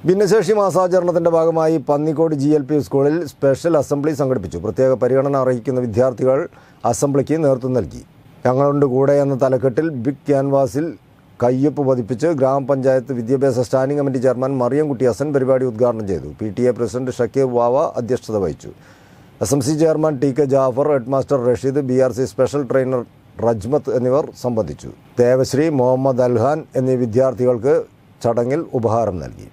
ഭിന്നശേഷി മാസാചരണത്തിന്റെ ഭാഗമായി പന്നിക്കോട് ജി എൽ പി സ്കൂളിൽ സ്പെഷ്യൽ അസംബ്ലി സംഘടിപ്പിച്ചു പ്രത്യേക പരിഗണന അർഹിക്കുന്ന വിദ്യാർത്ഥികൾ അസംബ്ലിക്ക് നേതൃത്വം നൽകി ഞങ്ങളുണ്ട് കൂടെ എന്ന തലക്കെട്ടിൽ ബിഗ് ക്യാൻവാസിൽ കയ്യൊപ്പ് പതിപ്പിച്ച് ഗ്രാമപഞ്ചായത്ത് വിദ്യാഭ്യാസ standing committee chairman Mariyamkutty Hasan പരിപാടി ഉദ്ഘാടനം ചെയ്തു P T A president Shakeer Vava അധ്യക്ഷത വഹിച്ചു S M C chairman T K Jafar headmaster Rasheed B R C special trainer Rajmath എന്നിവർ സംബന്ധിച്ചു ദേവശ്രീ മുഹമ്മദ് അൽഹാൻ എന്നീ വിദ്യാർത്ഥികൾക്ക് ചടങ്ങിൽ ഉപഹാരം നൽകി